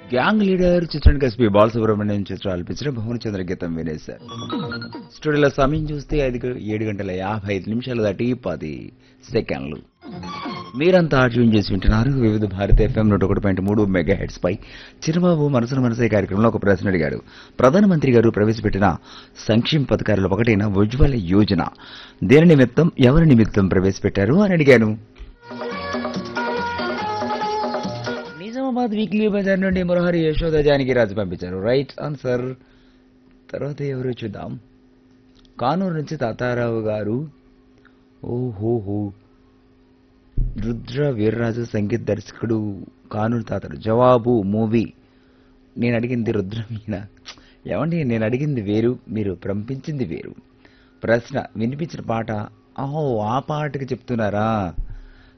gang leader చిత్రానికి SP Balasubrahmanyam చిత్రం ఆలపించిన భువన చంద్ర గీతం వినేశారు స్టూడియోలో సమయం చూస్తే ఐదు గ- ఏడు గంటల యాభై ఐదు నిమిషాలు దాటి పది సెకండ్లు మీరంతా ట్యూన్ చేసి వింటున్నారు వివిధ భారత ఎఫ్ఎం నూట ఒకటి పాయింట్ మూడు మెగా హెడ్స్ పై చిరుబాబు మనసును మనసే కార్యక్రమంలో ఒక ప్రశ్న అడిగాడు ప్రధానమంత్రి గారు ప్రవేశపెట్టిన సంక్షేమ పథకాలలో ఒకటైన ఉజ్వల యోజన దేని నిమిత్తం ఎవరి నిమిత్తం ప్రవేశపెట్టారు అని అడిగాను నిజామాబాద్ వీక్లీ బజార్ నుండి మురహరి యశోద జానకి రాజు పంపించారు రైట్ ఆన్సర్ తర్వాత ఎవరు చూద్దాం కానూరు నుంచి తాతారావు గారు ఓహోహో రుద్ర వీర్రాజు సంగీత దర్శకుడు కానూరు తాతడు జవాబు మూవీ నేను అడిగింది రుద్ర మీన ఏమండి నేను అడిగింది వేరు మీరు పంపించింది వేరు ప్రశ్న వినిపించిన పాట ఓహో ఆ పాటకి చెప్తున్నారా